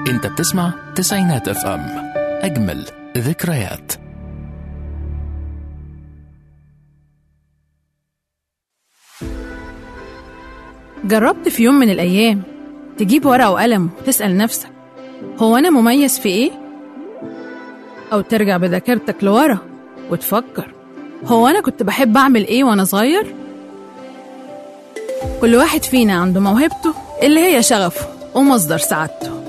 انت بتسمع تسعينات اف ام اجمل ذكريات جربت في يوم من الأيام تجيب ورقة وقلم وتسأل نفسك هو أنا مميز في إيه؟ أو ترجع بذاكرتك لورا وتفكر هو أنا كنت بحب أعمل إيه وأنا صغير؟ كل واحد فينا عنده موهبته اللي هي شغفه ومصدر سعادته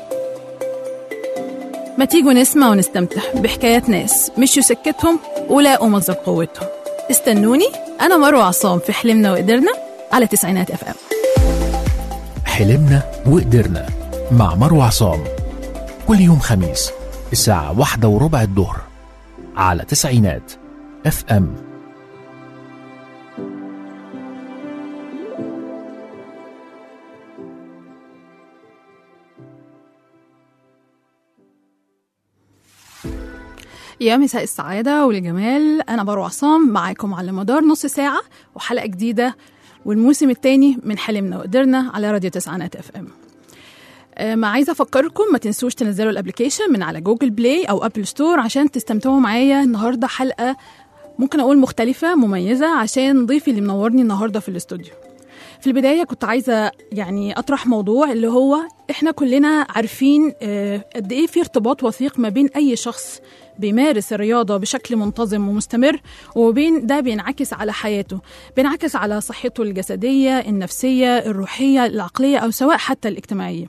ما تيجوا نسمع ونستمتع بحكايات ناس مشوا سكتهم ولاقوا مصدر قوتهم استنوني أنا مروة عصام في حلمنا وقدرنا على تسعينات اف ام حلمنا وقدرنا مع مروة عصام كل يوم خميس الساعة واحدة وربع الظهر على تسعينات اف ام يا مساء السعادة والجمال أنا مروة عصام معاكم على مدار نص ساعة وحلقة جديدة والموسم الثاني من حلمنا وقدرنا على راديو تسعينات اف ام آه، ما عايزه افكركم ما تنسوش تنزلوا الابلكيشن من على جوجل بلاي او ابل ستور عشان تستمتعوا معايا النهارده حلقه ممكن اقول مختلفه مميزه عشان ضيفي اللي منورني النهارده في الاستوديو في البدايه كنت عايزه يعني اطرح موضوع اللي هو احنا كلنا عارفين آه، قد ايه في ارتباط وثيق ما بين اي شخص بيمارس الرياضة بشكل منتظم ومستمر وبين ده بينعكس على حياته بينعكس على صحته الجسدية النفسية الروحية العقلية أو سواء حتى الاجتماعية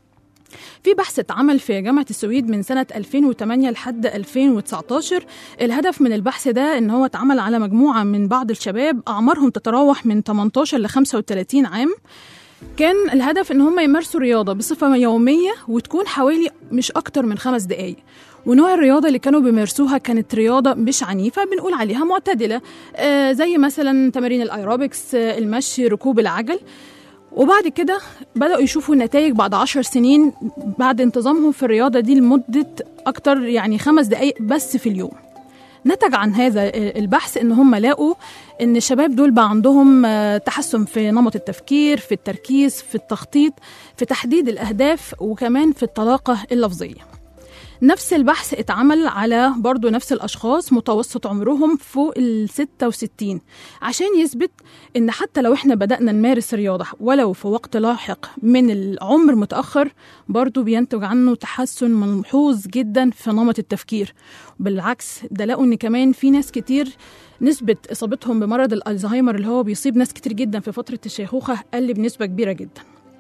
في بحث اتعمل في جامعة السويد من سنة 2008 لحد 2019 الهدف من البحث ده ان هو اتعمل على مجموعة من بعض الشباب أعمارهم تتراوح من 18 ل 35 عام كان الهدف ان هم يمارسوا رياضة بصفة يومية وتكون حوالي مش أكتر من خمس دقايق ونوع الرياضة اللي كانوا بيمارسوها كانت رياضة مش عنيفة بنقول عليها معتدلة آه زي مثلا تمارين الأيروبكس آه المشي ركوب العجل وبعد كده بدأوا يشوفوا النتائج بعد عشر سنين بعد انتظامهم في الرياضة دي لمدة أكتر يعني خمس دقايق بس في اليوم نتج عن هذا البحث ان هم لقوا ان الشباب دول بقى عندهم آه، تحسن في نمط التفكير في التركيز في التخطيط في تحديد الاهداف وكمان في الطلاقه اللفظيه نفس البحث اتعمل على برضو نفس الأشخاص متوسط عمرهم فوق ال 66 عشان يثبت إن حتى لو إحنا بدأنا نمارس رياضة ولو في وقت لاحق من العمر متأخر برضو بينتج عنه تحسن ملحوظ جدا في نمط التفكير بالعكس ده لقوا إن كمان في ناس كتير نسبة إصابتهم بمرض الألزهايمر اللي هو بيصيب ناس كتير جدا في فترة الشيخوخة قل بنسبة كبيرة جدا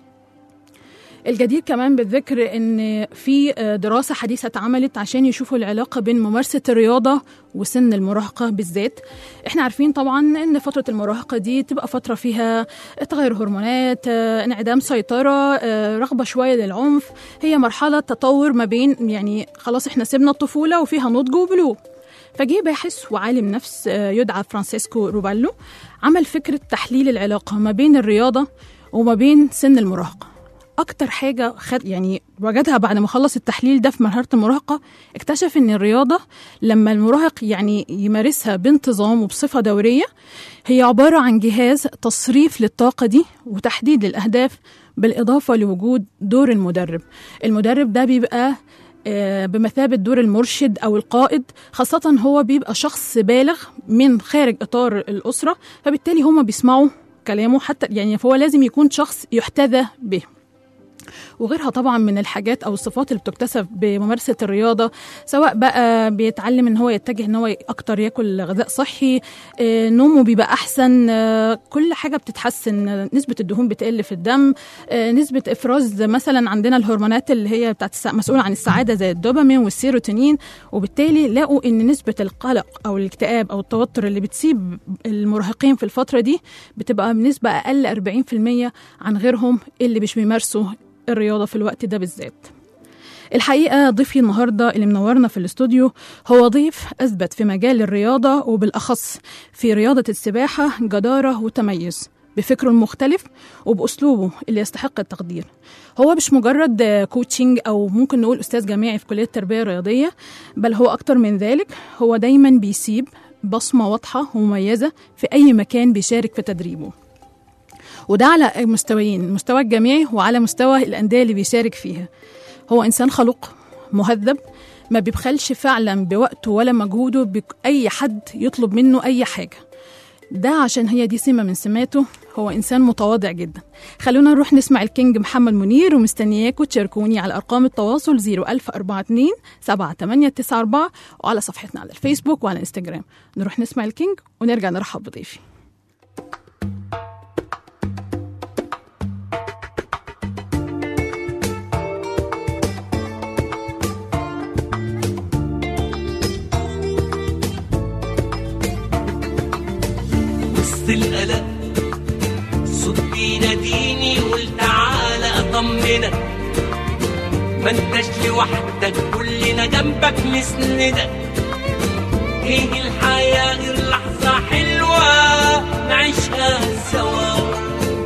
الجدير كمان بالذكر ان في دراسه حديثه اتعملت عشان يشوفوا العلاقه بين ممارسه الرياضه وسن المراهقه بالذات احنا عارفين طبعا ان فتره المراهقه دي تبقى فتره فيها تغير هرمونات آه، انعدام سيطره آه، رغبه شويه للعنف هي مرحله تطور ما بين يعني خلاص احنا سيبنا الطفوله وفيها نضج وبلوغ فجه باحث وعالم نفس آه، يدعى فرانسيسكو روبالو عمل فكره تحليل العلاقه ما بين الرياضه وما بين سن المراهقه اكتر حاجه خد يعني وجدها بعد ما خلص التحليل ده في مرحله المراهقه اكتشف ان الرياضه لما المراهق يعني يمارسها بانتظام وبصفه دوريه هي عباره عن جهاز تصريف للطاقه دي وتحديد للاهداف بالاضافه لوجود دور المدرب المدرب ده بيبقى آه، بمثابة دور المرشد أو القائد خاصة هو بيبقى شخص بالغ من خارج إطار الأسرة فبالتالي هما بيسمعوا كلامه حتى يعني فهو لازم يكون شخص يحتذى به وغيرها طبعا من الحاجات او الصفات اللي بتكتسب بممارسه الرياضه سواء بقى بيتعلم ان هو يتجه ان هو اكتر ياكل غذاء صحي آه، نومه بيبقى احسن آه، كل حاجه بتتحسن آه، نسبه الدهون بتقل في الدم آه، نسبه افراز مثلا عندنا الهرمونات اللي هي بتاعت السع- مسؤوله عن السعاده زي الدوبامين والسيروتونين وبالتالي لقوا ان نسبه القلق او الاكتئاب او التوتر اللي بتسيب المراهقين في الفتره دي بتبقى بنسبه اقل 40% عن غيرهم اللي مش بيمارسوا الرياضه في الوقت ده بالذات الحقيقة ضيفي النهاردة اللي منورنا في الاستوديو هو ضيف أثبت في مجال الرياضة وبالأخص في رياضة السباحة جدارة وتميز بفكره المختلف وبأسلوبه اللي يستحق التقدير هو مش مجرد كوتشنج أو ممكن نقول أستاذ جامعي في كلية التربية الرياضية بل هو أكتر من ذلك هو دايما بيسيب بصمة واضحة ومميزة في أي مكان بيشارك في تدريبه وده على مستويين المستوى الجامعي وعلى مستوى الأندية اللي بيشارك فيها هو إنسان خلوق مهذب ما بيبخلش فعلا بوقته ولا مجهوده بأي حد يطلب منه أي حاجة ده عشان هي دي سمة من سماته هو إنسان متواضع جدا خلونا نروح نسمع الكينج محمد منير ومستنياكم تشاركوني على أرقام التواصل 01042 7894 وعلى صفحتنا على الفيسبوك وعلى انستجرام نروح نسمع الكينج ونرجع نرحب بضيفي وسط القلق صوت بيناديني قول تعالى اطمنك ما انتش لوحدك كلنا جنبك مسندك ايه الحياة غير لحظة حلوة نعيشها سوا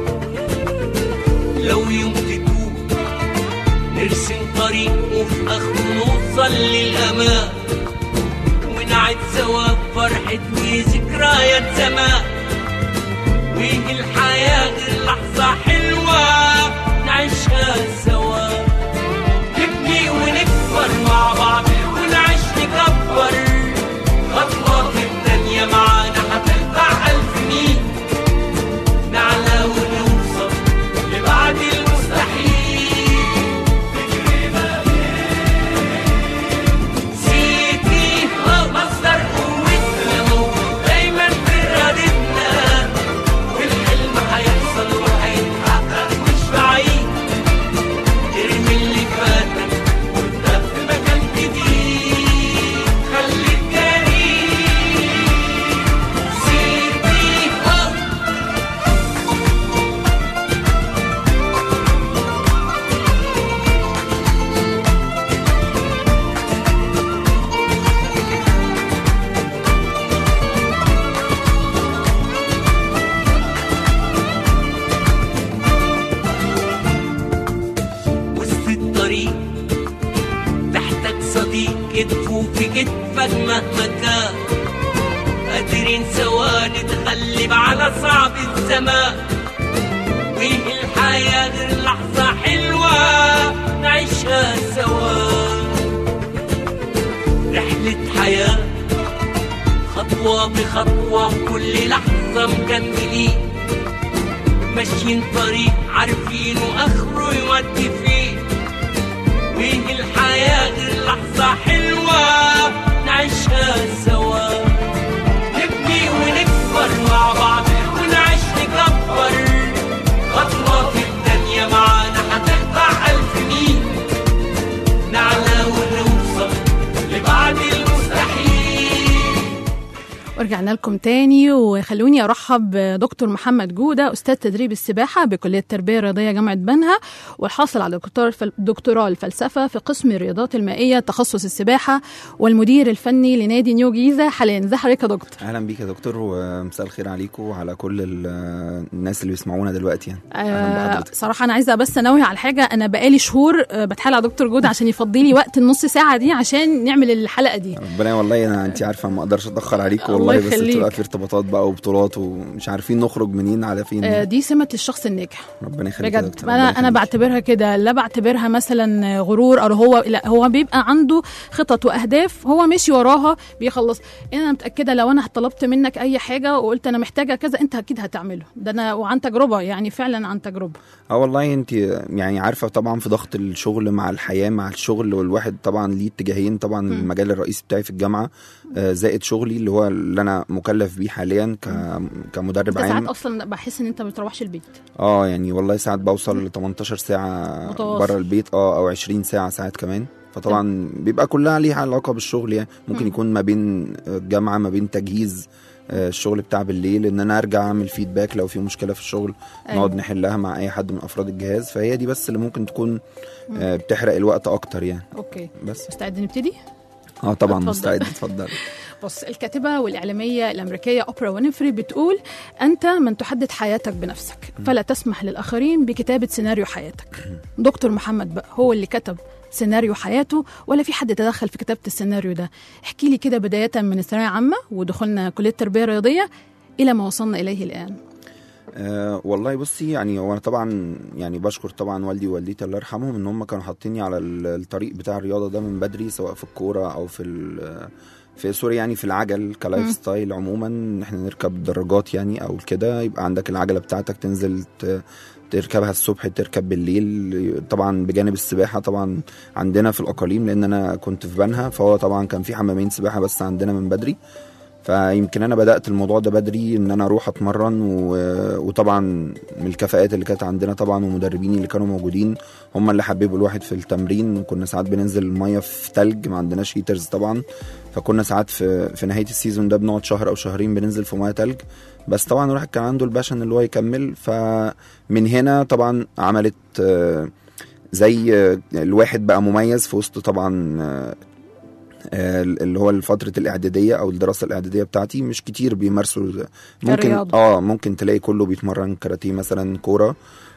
لو يوم تتوه نرسم طريق وفي اخره نوصل للامان ونعد سوا بفرحة وذكريات زمان ويجي الحياة غير لحظة حلوة نعيشها سوا نبني ونكبر مع بعض ونعيش نكبر خطوة في الدنيا معانا هتقطع ألف ميل نعلى ونوصل لبعد المستحيل سيتي هو مصدر قوتنا موجود دايما في إرادتنا والحلم هيحصل وهيتحقق مش بعيد ارمي اللي فاتك وابدأ في مكان جديد خليك جريء سيتي هو وسط الطريق تحتك صديق كتفه في كتفك مهما كان قادرين سوا نتغلب على صعب الزمان ويه الحياة غير لحظة حلوة نعيشها سوا رحلة حياة خطوة بخطوة كل لحظة مكملين ماشيين طريق عارفين واخره يودي فين ويه الحياة غير لحظة حلوة نعيشها سوا نبني ونكبر مع بعض ونعيش نكبر خطوة في الدنيا معانا هتقطع ألف ميل نعلى ونوصل لبعد المستحيل ورجعنا لكم تاني وخلوني ارحب بدكتور محمد جوده استاذ تدريب السباحه بكليه التربيه الرياضيه جامعه بنها والحاصل على دكتور الفل- دكتوراه الفلسفه في قسم الرياضات المائيه تخصص السباحه والمدير الفني لنادي نيو جيزه حاليا ازي حضرتك يا دكتور اهلا بيك يا دكتور ومساء الخير عليكم وعلى كل ال- الناس اللي بيسمعونا دلوقتي يعني اهلا آه بحضرتك صراحه انا عايزه بس انوه على حاجه انا بقالي شهور آه بتحايل على دكتور جوده عشان يفضي لي وقت النص ساعه دي عشان نعمل الحلقه دي ربنا والله انا انت عارفه ما اقدرش اتاخر عليكم الله والله بس يخليك. بتبقى في ارتباطات بقى وبطولات ومش عارفين نخرج منين على فين آه دي سمه الشخص الناجح ربنا يخليك يا بجد دكتور انا ربنا انا يخليك. بعتبرها كده لا بعتبرها مثلا غرور او هو لا هو بيبقى عنده خطط واهداف هو ماشي وراها بيخلص انا متاكده لو انا طلبت منك اي حاجه وقلت انا محتاجه كذا انت اكيد هتعمله ده انا وعن تجربه يعني فعلا عن تجربه اه والله انت يعني عارفه طبعا في ضغط الشغل مع الحياه مع الشغل والواحد طبعا ليه اتجاهين طبعا المجال الرئيسي بتاعي في الجامعه آه، زائد شغلي اللي هو اللي انا مكلف بيه حاليا ك- كمدرب انت ساعات عام اصلا بحس ان انت ما بتروحش البيت اه يعني والله ساعات بوصل ل 18 ساعة متواصل. بره البيت اه او 20 ساعة ساعات كمان فطبعا بيبقى كلها ليها علاقة بالشغل يعني ممكن مم. يكون ما بين الجامعة ما بين تجهيز آه، الشغل بتاع بالليل ان انا ارجع اعمل فيدباك لو في مشكله في الشغل أيوة. نقعد نحلها مع اي حد من افراد الجهاز فهي دي بس اللي ممكن تكون آه، بتحرق الوقت اكتر يعني اوكي بس مستعد نبتدي اه طبعا اتفضل. مستعد اتفضل بص الكاتبة والإعلامية الأمريكية أوبرا وينفري بتقول أنت من تحدد حياتك بنفسك فلا تسمح للآخرين بكتابة سيناريو حياتك دكتور محمد بقى هو اللي كتب سيناريو حياته ولا في حد تدخل في كتابة السيناريو ده احكي لي كده بداية من الثانوية عامة ودخولنا كلية التربية الرياضية إلى ما وصلنا إليه الآن أه والله بصي يعني هو انا طبعا يعني بشكر طبعا والدي ووالدتي الله يرحمهم ان هم كانوا حاطيني على ال- الطريق بتاع الرياضه ده من بدري سواء في الكوره او في ال- في سوري يعني في العجل كلايف مم. ستايل عموما ان احنا نركب دراجات يعني او كده يبقى عندك العجله بتاعتك تنزل ت- تركبها الصبح تركب بالليل طبعا بجانب السباحه طبعا عندنا في الاقاليم لان انا كنت في بنها فهو طبعا كان في حمامين سباحه بس عندنا من بدري فيمكن انا بدات الموضوع ده بدري ان انا اروح اتمرن و... وطبعا من الكفاءات اللي كانت عندنا طبعا ومدربين اللي كانوا موجودين هم اللي حببوا الواحد في التمرين كنا ساعات بننزل الميه في تلج ما عندناش هيترز طبعا فكنا ساعات في في نهايه السيزون ده بنقعد شهر او شهرين بننزل في ميه تلج بس طبعا الواحد كان عنده الباشن اللي هو يكمل فمن هنا طبعا عملت آه، زي آه، الواحد بقى مميز في وسط طبعا آه، آه، اللي هو فترة الإعدادية أو الدراسة الإعدادية بتاعتي مش كتير بيمارسوا ممكن الرياضة. اه ممكن تلاقي كله بيتمرن كاراتيه مثلا كورة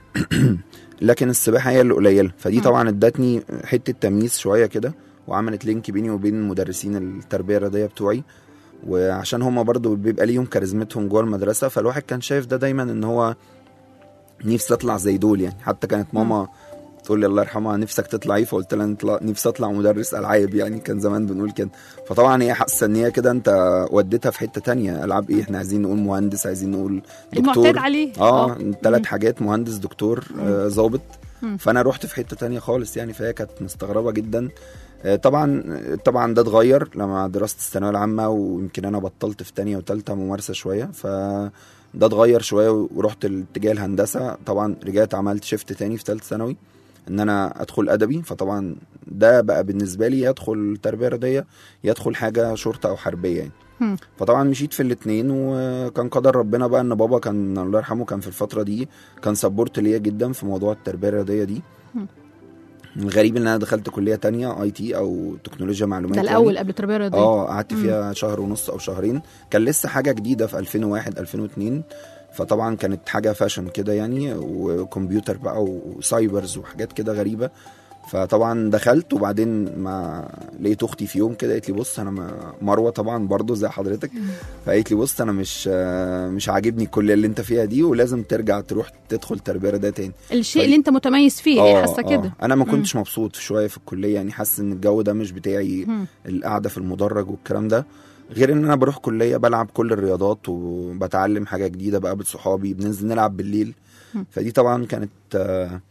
لكن السباحة هي اللي قليلة فدي مم. طبعا ادتني حتة تمييز شوية كده وعملت لينك بيني وبين مدرسين التربية الرياضية بتوعي وعشان هما برضو بيبقى ليهم كاريزمتهم جوه المدرسة فالواحد كان شايف ده دايما ان هو نفسي اطلع زي دول يعني حتى كانت ماما تقول لي الله يرحمها نفسك تطلع ايه فقلت لها نطلع نفسي اطلع مدرس العاب يعني كان زمان بنقول كده فطبعا هي حاسه ان هي كده انت وديتها في حته تانية العاب ايه احنا عايزين نقول مهندس عايزين نقول المعتاد دكتور عليه اه مم. ثلاث حاجات مهندس دكتور آه، ظابط مم. فانا رحت في حته تانية خالص يعني فهي كانت مستغربه جدا آه، طبعا طبعا ده اتغير لما درست الثانويه العامه ويمكن انا بطلت في تانية وتالتة ممارسه شويه ف ده اتغير شويه ورحت الاتجاه الهندسه طبعا رجعت عملت شيفت تاني في ثالثه ثانوي ان انا ادخل ادبي فطبعا ده بقى بالنسبه لي يدخل تربيه رياضيه يدخل حاجه شرطه او حربيه يعني مم. فطبعا مشيت في الاثنين وكان قدر ربنا بقى ان بابا كان الله يرحمه كان في الفتره دي كان سبورت ليا جدا في موضوع التربيه الرياضيه دي مم. الغريب ان انا دخلت كليه تانية اي تي او تكنولوجيا معلومات ده يعني. الاول قبل التربيه الرياضيه اه قعدت مم. فيها شهر ونص او شهرين كان لسه حاجه جديده في 2001 2002 فطبعا كانت حاجه فاشن كده يعني وكمبيوتر بقى وسايبرز وحاجات كده غريبه فطبعا دخلت وبعدين ما لقيت اختي في يوم كده قالت لي بص انا ما- مروه طبعا برضو زي حضرتك فقالت لي بص انا مش آه، مش عاجبني الكليه اللي انت فيها دي ولازم ترجع تروح تدخل تربيه رياضيه تاني الشيء طيب. اللي انت متميز فيه هي آه، حاسه آه. كده انا ما كنتش مبسوط في شويه في الكليه يعني حاسس ان الجو ده مش بتاعي مم. القعده في المدرج والكلام ده غير ان انا بروح كليه بلعب كل الرياضات وبتعلم حاجه جديده بقابل صحابي بننزل نلعب بالليل مم. فدي طبعا كانت آه،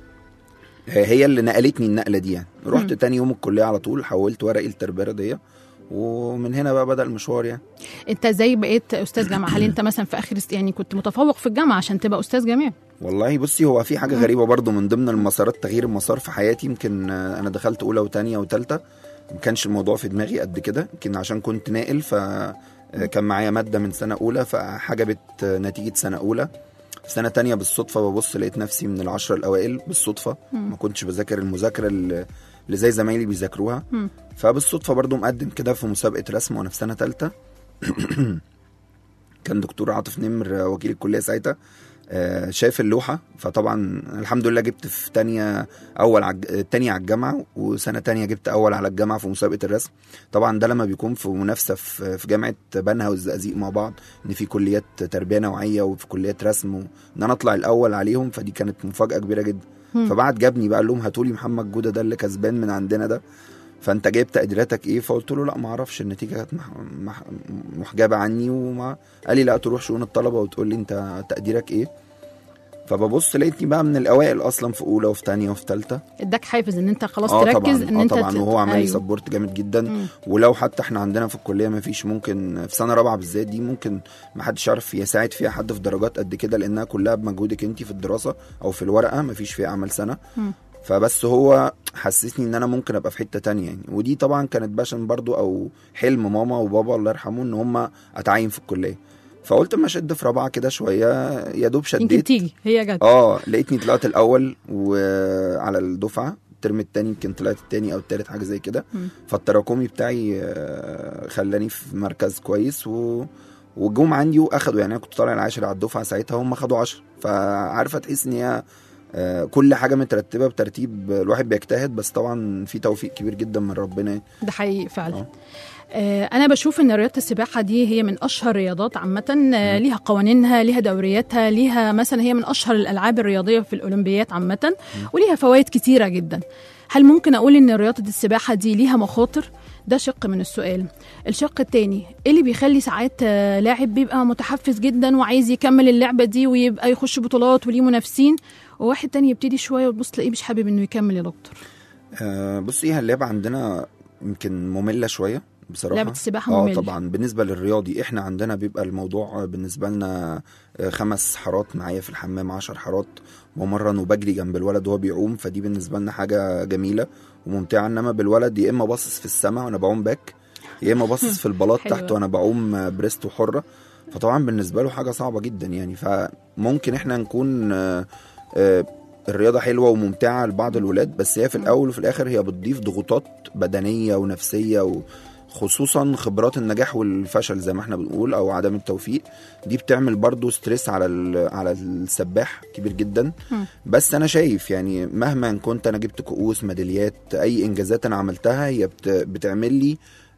هي اللي نقلتني النقله دي يعني رحت مم. تاني يوم الكليه على طول حولت ورقي للتربيه الرياضيه ومن هنا بقى بدا المشوار يعني انت ازاي بقيت استاذ جامعه هل انت مثلا في اخر است- يعني كنت متفوق في الجامعه عشان تبقى استاذ جامعي والله بصي هو في حاجه غريبه برضو من ضمن المسارات تغيير المسار في حياتي يمكن آه، انا دخلت اولى وثانيه وثالثه ما كانش الموضوع في دماغي قد كده يمكن عشان كنت ناقل ف آه، كان معايا ماده من سنه اولى فحجبت آه، نتيجه سنه اولى في سنه تانية بالصدفه ببص لقيت نفسي من العشرة الاوائل بالصدفه مم. ما كنتش بذاكر المذاكره اللي اللي زي زمايلي بيذاكروها مم. فبالصدفه برضو مقدم كده في مسابقه رسم وانا في سنه ثالثه كان دكتور عاطف نمر آه، وكيل الكليه ساعتها آه، شاف اللوحه فطبعا الحمد لله جبت في تانية اول عج... تانية على الجامعه وسنه تانية جبت اول على الجامعه في مسابقه الرسم طبعا ده لما بيكون في منافسه في في جامعه بنها والزقازيق مع بعض ان في كليات تربيه نوعيه وفي كليات رسم وان انا اطلع الاول عليهم فدي كانت مفاجاه كبيره جدا مم. فبعد جابني بقى قال لهم هاتوا لي محمد جوده ده اللي كسبان من عندنا ده فانت جايب تقديراتك ايه فقلت له لا ما اعرفش النتيجه كانت مح... مح... محجبه عني وما قال لي لا تروح شؤون الطلبه وتقول لي انت تقديرك ايه فببص لقيتني بقى من الاوائل اصلا في اولى وفي ثانيه وفي ثالثه اداك حافز ان انت خلاص اه تركز طبعا ان اه انت طبعا تت- وهو عمل لي أيوه. سبورت جامد جدا مم. ولو حتى احنا عندنا في الكليه ما فيش ممكن في سنه رابعه بالذات دي ممكن ما حدش يعرف يساعد فيها حد في درجات قد كده لانها كلها بمجهودك انت في الدراسه او في الورقه ما فيش فيها عمل سنه مم. فبس هو حسسني ان انا ممكن ابقى في حته تانية يعني ودي طبعا كانت باشن برضو او حلم ماما وبابا الله يرحمه ان هم اتعين في الكليه فقلت اما اشد في رابعه كده شويه يا دوب يمكن شديت تيجي هي جت اه لقيتني طلعت الاول وعلى الدفعه الترم التاني يمكن طلعت التاني او التالت حاجه زي كده مم. فالتراكمي بتاعي آه، خلاني في مركز كويس و وجم عندي واخدوا يعني انا كنت طالع العاشر على الدفعه ساعتها هم خدوا 10 فعارفه تحس ان هي آه، كل حاجه مترتبه بترتيب الواحد بيجتهد بس طبعا في توفيق كبير جدا من ربنا يعني. ده حقيقي فعلا آه. آه، أنا بشوف إن رياضة السباحة دي هي من أشهر الرياضات عامة آه، ليها قوانينها ليها دورياتها ليها مثلا هي من أشهر الألعاب الرياضية في الأولمبيات عامة وليها فوائد كتيرة جدا هل ممكن أقول إن رياضة السباحة دي ليها مخاطر؟ ده شق من السؤال الشق التاني إيه اللي بيخلي ساعات آه، لاعب بيبقى متحفز جدا وعايز يكمل اللعبة دي ويبقى يخش بطولات وليه منافسين وواحد تاني يبتدي شوية وتبص تلاقيه مش حابب إنه يكمل يا دكتور آه، بصي هي اللعبه عندنا يمكن ممله شويه بصراحه لعبة السباحة اه مملة. طبعا بالنسبه للرياضي احنا عندنا بيبقى الموضوع بالنسبه لنا آه، خمس حارات معايا في الحمام عشر حارات بمرن وبجري جنب الولد وهو بيعوم فدي بالنسبه لنا حاجه جميله وممتعه انما بالولد يا اما باصص في السماء وانا بعوم باك يا اما باصص في البلاط حلوة. تحت وانا بعوم آه، بريست وحره فطبعا بالنسبه له حاجه صعبه جدا يعني فممكن احنا نكون آه، آه، الرياضة حلوة وممتعة لبعض الولاد بس هي في الأول وفي الآخر هي بتضيف ضغوطات بدنية ونفسية وخصوصا خبرات النجاح والفشل زي ما احنا بنقول أو عدم التوفيق دي بتعمل برضو ستريس على ال- على السباح كبير جدا مم. بس أنا شايف يعني مهما كنت أنا جبت كؤوس ميداليات أي إنجازات أنا عملتها هي بت بتعمل لي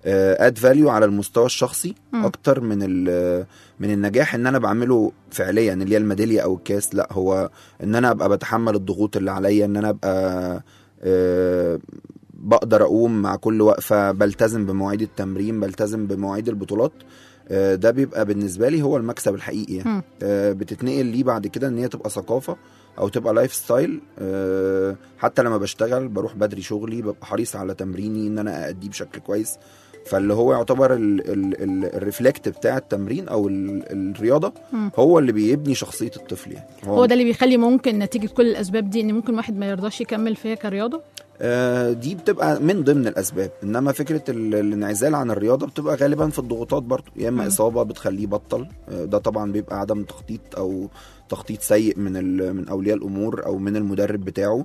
اد فاليو على المستوى الشخصي مم. اكتر من ال- من النجاح ان انا بعمله فعليا اللي هي الميداليه او الكاس لا هو ان انا ابقى بتحمل الضغوط اللي عليا ان انا ابقى آه، بقدر اقوم مع كل وقفه بلتزم بمواعيد التمرين بلتزم بمواعيد البطولات آه، ده بيبقى بالنسبه لي هو المكسب الحقيقي يعني. مم. آه، بتتنقل ليه بعد كده ان هي تبقى ثقافه او تبقى لايف ستايل آه، حتى لما بشتغل بروح بدري شغلي ببقى حريص على تمريني ان انا ااديه بشكل كويس فاللي هو يعتبر ال- ال- ال- الريفلكت بتاع التمرين او ال- الرياضه مم. هو اللي بيبني شخصيه الطفل يعني هو ده اللي بيخلي ممكن نتيجة كل الأسباب دي إن ممكن واحد ما يرضاش يكمل فيها كرياضة آه، دي بتبقى من ضمن الاسباب انما فكره ال- الانعزال عن الرياضه بتبقى غالبا في الضغوطات برضو يا اما مم. اصابه بتخليه يبطل آه، ده طبعا بيبقى عدم تخطيط او تخطيط سيء من ال- من اولياء الامور او من المدرب بتاعه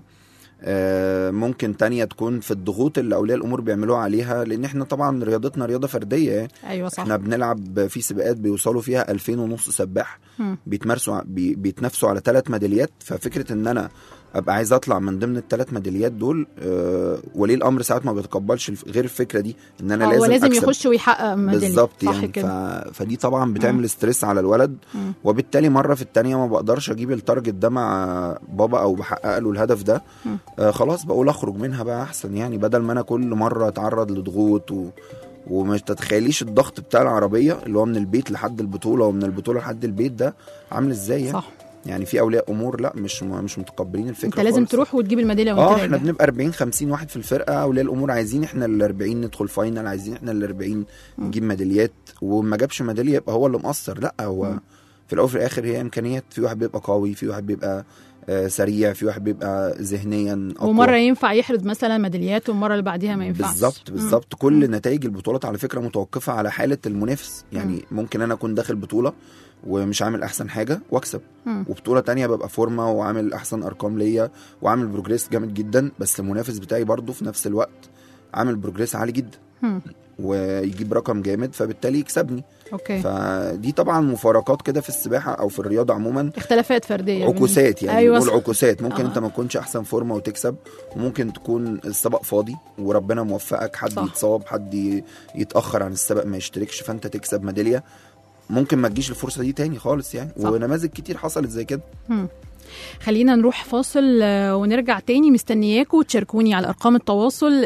آه، ممكن تانية تكون في الضغوط اللي اولياء الامور بيعملوها عليها لان احنا طبعا رياضتنا رياضه فرديه يعني. أيوة صح احنا بنلعب في سباقات بيوصلوا فيها 2000 ونص سباح مم. بيتمارسوا ع- بي بيتنافسوا على ثلاث ميداليات ففكره ان انا ابقى عايز اطلع من ضمن الثلاث ميداليات دول آه ولي الامر ساعات ما بيتقبلش الف- غير الفكره دي ان انا هو لازم, لازم أكسب. يخش ويحقق ميدالية بالظبط صح يعني ف... كده فدي طبعا بتعمل ستريس على الولد مم. وبالتالي مره في التانية ما بقدرش اجيب التارجت ده مع بابا او بحقق له الهدف ده مم. آه خلاص بقول اخرج منها بقى احسن يعني بدل ما انا كل مره اتعرض لضغوط و... ومش تتخيليش الضغط بتاع العربيه اللي هو من البيت لحد البطوله ومن البطوله لحد البيت ده عامل ازاي يعني صح يعني في اولياء امور لا مش مش متقبلين الفكره أنت لازم خالص. تروح وتجيب الميدالية وأنت اه راجع احنا بنبقى 40 50 واحد في الفرقه اولياء الامور عايزين احنا ال 40 ندخل فاينل عايزين احنا ال 40 نجيب ميداليات وما جابش ميداليه يبقى هو اللي مقصر لا هو مم. في الاول وفي الاخر هي امكانيات في واحد بيبقى قوي في واحد بيبقى آه سريع في واحد بيبقى ذهنيا اقوى ومرة ينفع يحرز مثلا ميداليات والمرة اللي بعديها ما ينفعش بالظبط مم. بالظبط كل نتائج البطولات على فكره متوقفه على حاله المنافس يعني ممكن انا اكون داخل بطوله ومش عامل احسن حاجه واكسب مم. وبطوله تانية ببقى فورمه وعامل احسن ارقام ليا وعامل بروجريس جامد جدا بس المنافس بتاعي برضه في نفس الوقت عامل بروجريس عالي جدا مم. ويجيب رقم جامد فبالتالي يكسبني أوكي فدي طبعا مفارقات كده في السباحه او في الرياضه عموما اختلافات فردية عكوسات يعني أيوة أيوة صح. عكوسات ممكن آه. انت ما تكونش احسن فورمه وتكسب وممكن تكون السبق فاضي وربنا موفقك حد صح. يتصاب حد ي- يتاخر عن السبق ما يشتركش فانت تكسب ميداليه ممكن ما تجيش الفرصه دي تاني خالص يعني صح. ونماذج كتير حصلت زي كده مم. خلينا نروح فاصل آه، ونرجع تاني مستنياكم تشاركوني على ارقام التواصل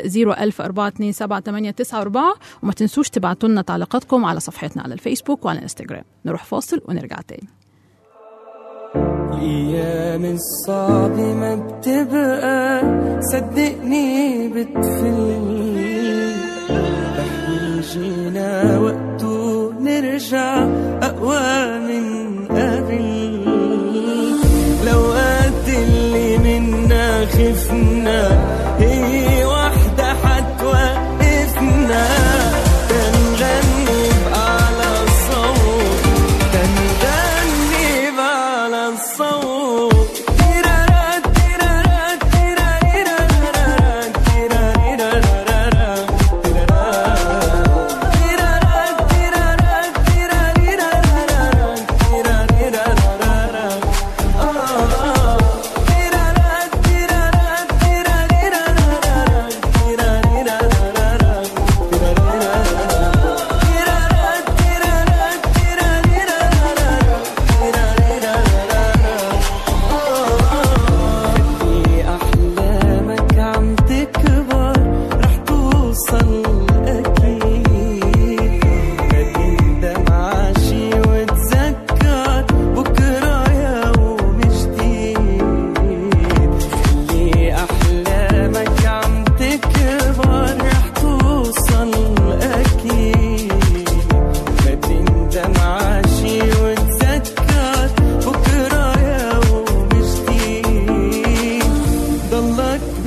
010427894 وما تنسوش تبعتوا لنا تعليقاتكم على صفحتنا على الفيسبوك وعلى الانستجرام نروح فاصل ونرجع تاني الأيام الصعب ما بتبقى صدقني بتفل رح يجينا وقت نرجع أقوى من قبل الأوقات اللي منا خفنا هي وحدة حتوقفنا تنغني بأعلى صوت تنغني بأعلى الصوت تيرارا تيرارا تيرارا تيرارا تيرارا تيرارا تيرارا تيرارا تيرارا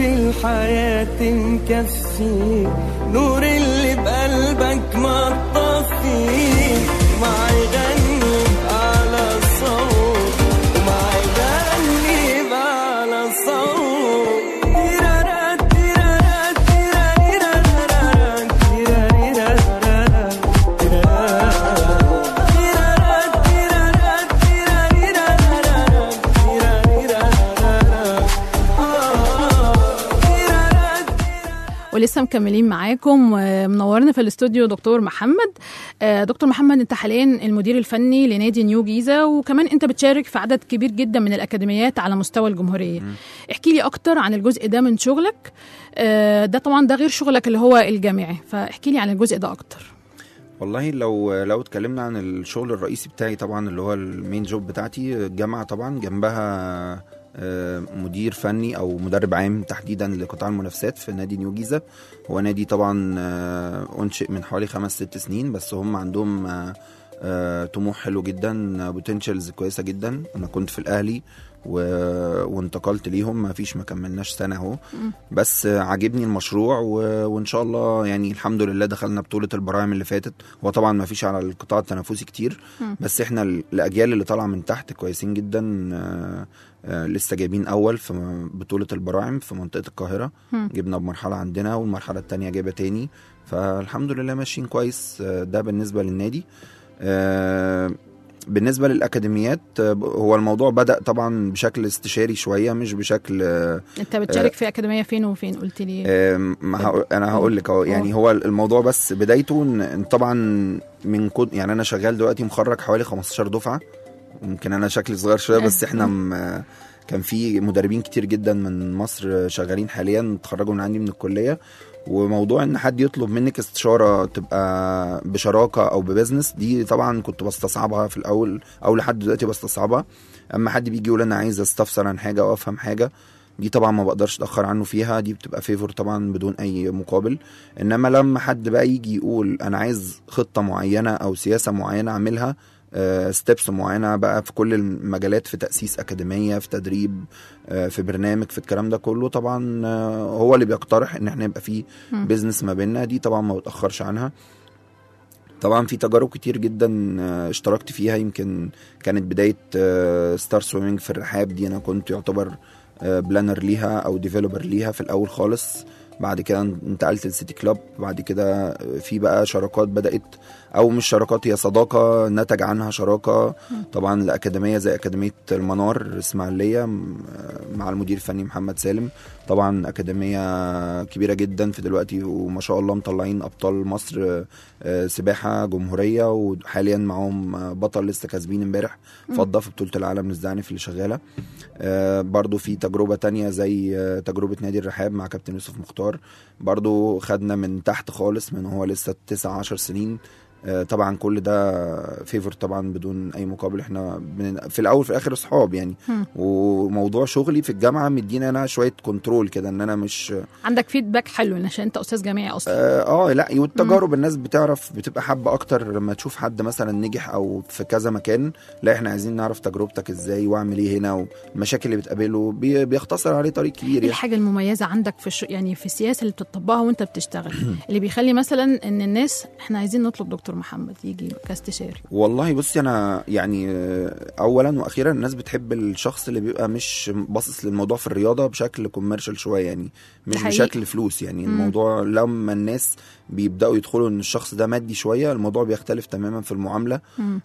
في الحياة مكفي نور اللي بقلبك ما تطفي مع يغني بأعلى صوت ومع يغني بأعلى صوت تيرارا تيرارا تيراريرارارا تيراريرارارا تيرارا تيرارا تيراريرارارا تيراريرارارا آه تيرارا ولسه مكملين معاكم ومنورنا في الاستوديو دكتور محمد آه، دكتور محمد انت حاليا المدير الفني لنادي نيو جيزه وكمان انت بتشارك في عدد كبير جدا من الاكاديميات على مستوى الجمهوريه احكي لي اكتر عن الجزء ده من شغلك آه، ده طبعا ده غير شغلك اللي هو الجامعي فاحكي لي عن الجزء ده اكتر والله لو لو اتكلمنا عن الشغل الرئيسي بتاعي طبعا اللي هو المين جوب بتاعتي الجامعه طبعا جنبها آه، مدير فني او مدرب عام تحديدا لقطاع المنافسات في نادي نيو جيزه هو نادي طبعا آه، انشئ من حوالي خمس ست سنين بس هم عندهم آه، آه، طموح حلو جدا بوتنشالز كويسه جدا انا كنت في الاهلي و... وانتقلت ليهم ما فيش ما كملناش سنه اهو بس آه، عاجبني المشروع و... وان شاء الله يعني الحمد لله دخلنا بطوله البراعم اللي فاتت هو طبعا ما فيش على القطاع التنافسي كتير بس احنا ال- الاجيال اللي طالعه من تحت كويسين جدا آه، آه، لسه جايبين اول في م- بطوله البراعم في منطقه القاهره جبنا بمرحله عندنا والمرحله التانية جايبه تاني فالحمد لله ماشيين كويس آه، ده بالنسبه للنادي آه، بالنسبه للاكاديميات آه، هو الموضوع بدا طبعا بشكل استشاري شويه مش بشكل آه، انت بتشارك في اكاديميه فين وفين قلت لي آم، ما هقول- انا هقول لك اهو يعني هو الموضوع بس بدايته إن- إن طبعا من كود يعني انا شغال دلوقتي مخرج حوالي 15 دفعه ممكن انا شكلي صغير شويه بس احنا م- كان في مدربين كتير جدا من مصر شغالين حاليا اتخرجوا من عندي من الكليه وموضوع ان حد يطلب منك استشاره تبقى بشراكه او ببزنس دي طبعا كنت بستصعبها في الاول او لحد دلوقتي بستصعبها اما حد بيجي يقول انا عايز استفسر عن حاجه او افهم حاجه دي طبعا ما بقدرش اتاخر عنه فيها دي بتبقى فيفور طبعا بدون اي مقابل انما لما حد بقى يجي يقول انا عايز خطه معينه او سياسه معينه اعملها ستيبس معينه بقى في كل المجالات في تاسيس اكاديميه في تدريب آه، في برنامج في الكلام ده كله طبعا آه، هو اللي بيقترح ان احنا يبقى في بيزنس ما بيننا دي طبعا ما بتاخرش عنها طبعا في تجارب كتير جدا آه، اشتركت فيها يمكن كانت بدايه ستار سويمنج في الرحاب دي انا كنت يعتبر بلانر ليها او ديفلوبر ليها في الاول خالص بعد كده انتقلت لسيتي كلاب بعد كده في بقى شراكات بدات او مش شراكات هي صداقه نتج عنها شراكه طبعا الاكاديميه زي اكاديميه المنار اسماعيليه م- مع المدير الفني محمد سالم طبعا اكاديميه كبيره جدا في دلوقتي وما شاء الله مطلعين ابطال مصر آه، سباحه جمهوريه وحاليا معاهم آه، بطل لسه كاسبين امبارح فضه في بطوله العالم للزعنف اللي شغاله آه، برضو في تجربة تانية زي آه، تجربة نادي الرحاب مع كابتن يوسف مختار برضو خدنا من تحت خالص من هو لسه 9 10 سنين آه، طبعا كل ده فيفور طبعا بدون اي مقابل احنا بن... في الاول في الاخر اصحاب يعني وموضوع شغلي في الجامعه مدينا انا شويه كنترول كده ان انا مش عندك فيدباك حلو عشان انت استاذ جامعي اصلا اه آه، لا والتجارب الناس بتعرف بتبقى حابه اكتر لما تشوف حد مثلا نجح او في كذا مكان لا احنا عايزين نعرف تجربتك ازاي واعمل ايه هنا والمشاكل اللي بتقابله بي- بيختصر عليه طريق كبير ايه يعني الحاجه المميزه عندك في الش... يعني في السياسه اللي بتطبقها وانت بتشتغل اللي بيخلي مثلا ان الناس احنا عايزين نطلب دكتور محمد يجي كاستشاري والله بصي انا يعني آه، اولا واخيرا الناس بتحب الشخص اللي بيبقى مش باصص للموضوع في الرياضه بشكل كوميرشال شويه يعني مش حقيقي. بشكل فلوس يعني الموضوع لما الناس بيبداوا يدخلوا ان الشخص ده مادي شويه الموضوع بيختلف تماما في المعامله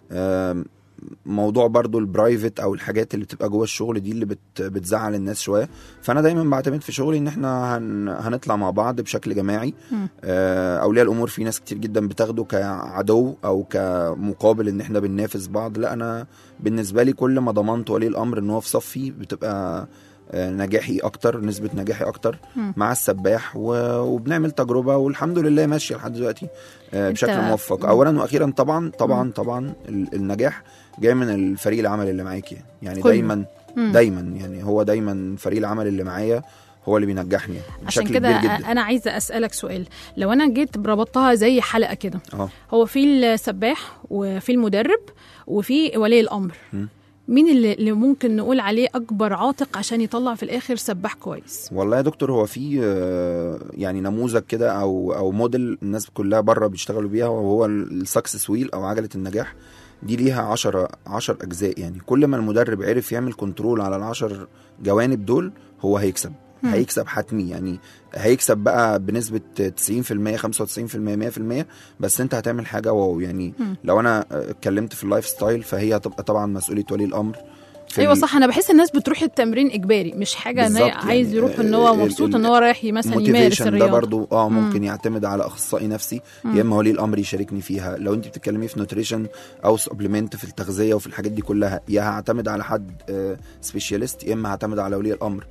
آم، موضوع برضو البرايفت او الحاجات اللي بتبقى جوه الشغل دي اللي بت بتزعل الناس شويه فانا دايما بعتمد في شغلي ان احنا هن هنطلع مع بعض بشكل جماعي آه، اولياء الامور في ناس كتير جدا بتاخده كعدو او كمقابل ان احنا بننافس بعض لا انا بالنسبه لي كل ما ضمنت ولي الامر ان هو في صفي بتبقى آه، نجاحي اكتر نسبه نجاحي اكتر مع السباح و- وبنعمل تجربه والحمد لله ماشيه لحد دلوقتي آه، بشكل أنت- موفق اولا واخيرا طبعا طبعا طبعا ال- النجاح جاي من الفريق العمل اللي معاكي يعني كله. دايما دايما يعني هو دايما فريق العمل اللي معايا هو اللي بينجحني عشان بشكل كده كبير جدا انا عايزه اسالك سؤال لو انا جيت ربطتها زي حلقه كده اه هو في السباح وفي المدرب وفي ولي الامر مين اللي, اللي ممكن نقول عليه اكبر عاتق عشان يطلع في الاخر سباح كويس والله يا دكتور هو في آه، يعني نموذج كده او او موديل الناس كلها بره بيشتغلوا بيها وهو السكسس ويل او عجله النجاح دي ليها 10 10 اجزاء يعني كل ما المدرب عرف يعمل كنترول على العشر جوانب دول هو هيكسب مم. هيكسب حتمي يعني هيكسب بقى بنسبة 90% 95% 100% بس انت هتعمل حاجة واو يعني مم. لو انا آه، اتكلمت في اللايف ستايل فهي هتبقى طبعا مسؤولية ولي الامر في ايوه ال- صح انا بحس الناس بتروح التمرين اجباري مش حاجه ان هي بالظبط عايز يعني، يروح ان آه، هو ال- مبسوط ال- ان هو رايح مثلا يمارس موتيفيشن ده الرياضه برضو اه مم. ممكن يعتمد على اخصائي نفسي مم. يا اما ولي الامر يشاركني فيها لو انت بتتكلمي في نوتريشن او سبلمنت في التغذيه وفي الحاجات دي كلها يا هعتمد على حد سبيشاليست يا اما هعتمد على ولي الامر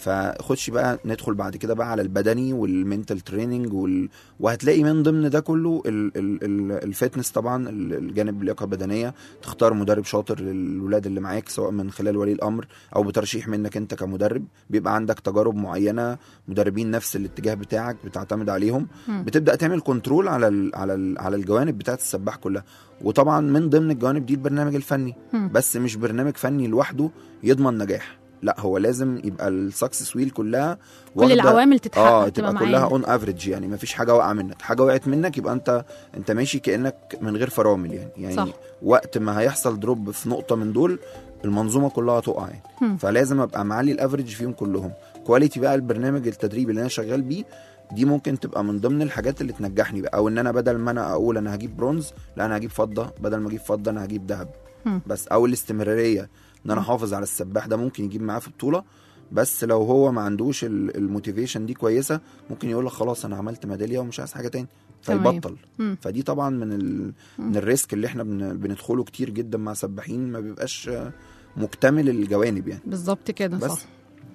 فخدش بقى ندخل بعد كده بقى على البدني والمنتال تريننج وال... وهتلاقي من ضمن ده كله ال... ال... ال... الفتنس طبعا ال- الجانب اللياقه البدنيه تختار مدرب شاطر للولاد اللي معاك سواء من خلال ولي الامر او بترشيح منك انت كمدرب بيبقى عندك تجارب معينه مدربين نفس الاتجاه بتاعك بتعتمد عليهم مم. بتبدا تعمل كنترول على ال... على ال... على الجوانب بتاعه السباح كلها وطبعا من ضمن الجوانب دي البرنامج الفني مم. بس مش برنامج فني لوحده يضمن نجاح لا هو لازم يبقى السكسس ويل كلها كل واخدة- العوامل تتحقق اه تبقى تبقى كلها معانا. اون افريج يعني مفيش حاجه واقعه منك حاجه وقعت منك يبقى انت انت ماشي كانك من غير فرامل يعني يعني صح. وقت ما هيحصل دروب في نقطه من دول المنظومه كلها هتقع يعني مم. فلازم ابقى معلي الافريج فيهم كلهم كواليتي بقى البرنامج التدريبي اللي انا شغال بيه دي ممكن تبقى من ضمن الحاجات اللي تنجحني بقى او ان انا بدل ما انا اقول انا هجيب برونز لا انا هجيب فضه بدل ما اجيب فضه انا هجيب ذهب مم. بس او الاستمراريه ان انا احافظ على السباح ده ممكن يجيب معاه في بطوله بس لو هو ما عندوش ال- الموتيفيشن دي كويسه ممكن يقول لك خلاص انا عملت ميداليه ومش عايز حاجه تاني تمام. فيبطل مم. فدي طبعا من ال... من الريسك اللي احنا بن... بندخله كتير جدا مع سباحين ما بيبقاش آه، مكتمل الجوانب يعني بالظبط كده بس. صح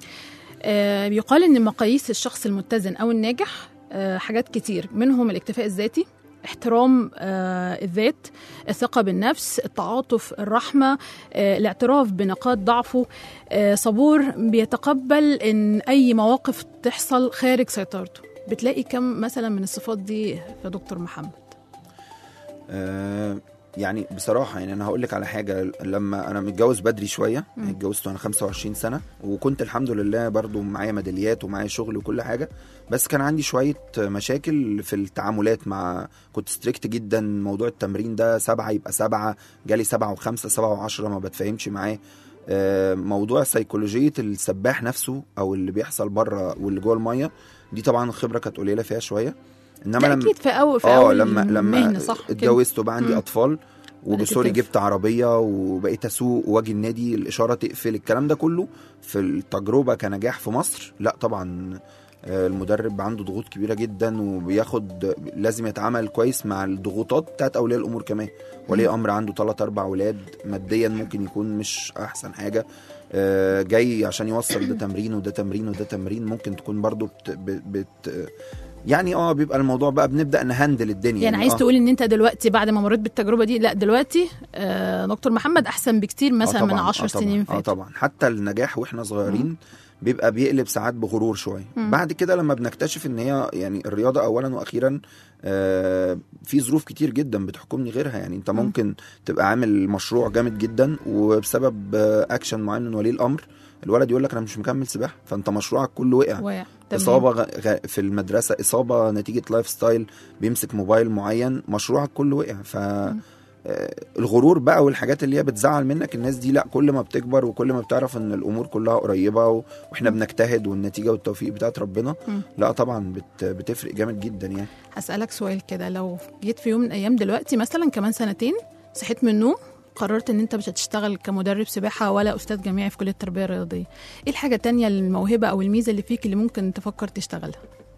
آه بيقال ان مقاييس الشخص المتزن او الناجح آه حاجات كتير منهم الاكتفاء الذاتي احترام آه الذات الثقة بالنفس التعاطف الرحمة آه الاعتراف بنقاط ضعفه آه صبور بيتقبل ان اي مواقف تحصل خارج سيطرته بتلاقي كم مثلا من الصفات دي يا دكتور محمد آه، يعني بصراحة يعني أنا هقول لك على حاجة لما أنا متجوز بدري شوية يعني اتجوزت وأنا 25 سنة وكنت الحمد لله برضو معايا ميداليات ومعايا شغل وكل حاجة بس كان عندي شوية مشاكل في التعاملات مع كنت ستريكت جدا موضوع التمرين ده سبعة يبقى سبعة جالي سبعة وخمسة سبعة وعشرة ما بتفاهمش معاه آه، موضوع سيكولوجية السباح نفسه أو اللي بيحصل بره واللي جوه المية دي طبعا الخبرة كانت قليلة فيها شوية انما ده لما اكيد في اول في اه اول لما لما مهنة صح كده. اتجوزت وبقى عندي مم. اطفال وبسوري الكتاف. جبت عربيه وبقيت اسوق واجي النادي الاشاره تقفل الكلام ده كله في التجربه كنجاح في مصر لا طبعا آه، المدرب عنده ضغوط كبيره جدا وبياخد لازم يتعامل كويس مع الضغوطات بتاعت اولياء الامور كمان ولي امر عنده ثلاث اربع اولاد ماديا ممكن يكون مش احسن حاجه آه، جاي عشان يوصل ده تمرين وده تمرين وده تمرين ممكن تكون برضو بت, بت, بت يعني اه بيبقى الموضوع بقى بنبدا نهندل الدنيا يعني عايز آه. تقول ان انت دلوقتي بعد ما مريت بالتجربه دي لا دلوقتي آه دكتور محمد احسن بكتير مثلا آه من طبعاً، 10 آه طبعاً، سنين اه فاتوا طبعا حتى النجاح واحنا صغيرين بيبقى بيقلب ساعات بغرور شويه بعد كده لما بنكتشف ان هي يعني الرياضه اولا واخيرا آه في ظروف كتير جدا بتحكمني غيرها يعني انت ممكن تبقى عامل مشروع جامد جدا وبسبب آه اكشن معين من ولي الامر الولد يقول لك انا مش مكمل سباحه فانت مشروعك كله وقع واقع تمام. اصابه غ... غ... في المدرسه اصابه نتيجه لايف ستايل بيمسك موبايل معين مشروعك كله وقع ف آه، الغرور بقى والحاجات اللي هي بتزعل منك الناس دي لا كل ما بتكبر وكل ما بتعرف ان الامور كلها قريبه و... واحنا بنجتهد والنتيجه والتوفيق بتاعت ربنا مم. لا طبعا بت... بتفرق جامد جدا يعني هسألك سؤال كده لو جيت في يوم من الأيام دلوقتي مثلا كمان سنتين صحيت من النوم قررت ان انت مش هتشتغل كمدرب سباحة ولا أستاذ جامعي في كلية التربية الرياضية ايه الحاجة التانية الموهبة أو الميزة اللي فيك اللي ممكن تفكر تشتغلها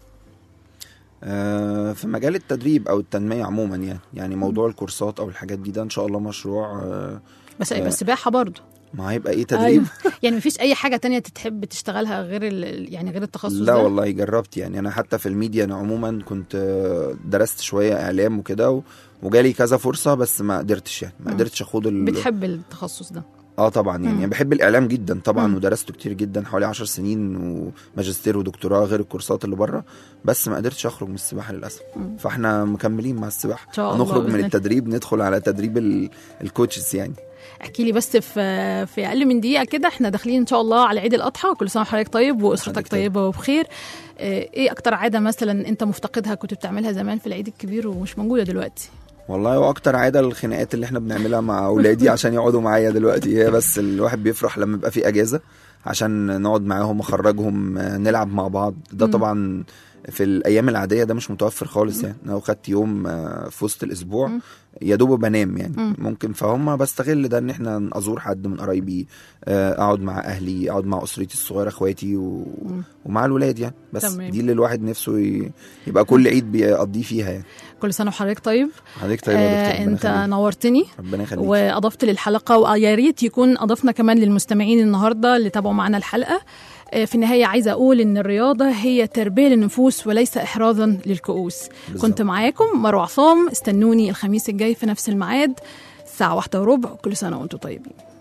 آه، في مجال التدريب او التنميه عموما يعني يعني موضوع الكورسات او الحاجات دي ده ان شاء الله مشروع آه، بس هيبقى سباحة برضه ما هيبقى ايه تدريب أيوة. يعني مفيش أي حاجة تانية تحب تشتغلها غير ال... يعني غير التخصص لا ده والله جربت يعني انا حتى في الميديا انا عموما كنت آه، درست شويه اعلام وكده و- وجالي كذا فرصه بس ما قدرتش يعني ما مم. قدرتش اخد ال... بتحب التخصص ده اه طبعا يعني مم. انا بحب الاعلام جدا طبعا مم. ودرسته كتير جدا حوالي 10 سنين وماجستير ودكتوراه غير الكورسات اللي بره بس ما قدرتش اخرج من السباحه للاسف مم. فاحنا مكملين مع السباحه إن شاء الله نخرج بإذن من الله. التدريب ندخل على تدريب ال- الكوتشز يعني احكي لي بس في في اقل من دقيقه كده احنا داخلين ان شاء الله على عيد الاضحى كل سنه وحضرتك طيب واسرتك حضرتك طيب. طيبه وبخير اه، ايه اكتر عاده مثلا انت مفتقدها كنت بتعملها زمان في العيد الكبير ومش موجوده دلوقتي والله هو اكتر عاده الخناقات اللي احنا بنعملها مع اولادي عشان يقعدوا معايا دلوقتي هي بس الواحد بيفرح لما يبقى في اجازه عشان نقعد معاهم اخرجهم آه، نلعب مع بعض ده مم. طبعا في الايام العاديه ده مش متوفر خالص يعني لو خدت يوم آه، في وسط الاسبوع مم. يا دوب بنام يعني مم. ممكن فهم بستغل ده ان احنا ازور حد من قرايبي آه، اقعد مع اهلي اقعد مع اسرتي الصغيره اخواتي و... مم. ومع الولاد يعني بس تمام. دي اللي الواحد نفسه ي... يبقى كل عيد بيقضيه فيها يعني كل سنه وحضرتك طيب حضرتك طيب يا دكتور آه ربنا انت يخليك. نورتني ربنا يخليك واضفت للحلقه ويا ريت يكون اضفنا كمان للمستمعين النهارده اللي تابعوا معنا الحلقه آه، في النهايه عايزه اقول ان الرياضه هي تربيه للنفوس وليس احرازا للكؤوس بالظبط. كنت معاكم مروه عصام استنوني الخميس الجاي في نفس الميعاد الساعه واحدة وربع كل سنه وانتم طيبين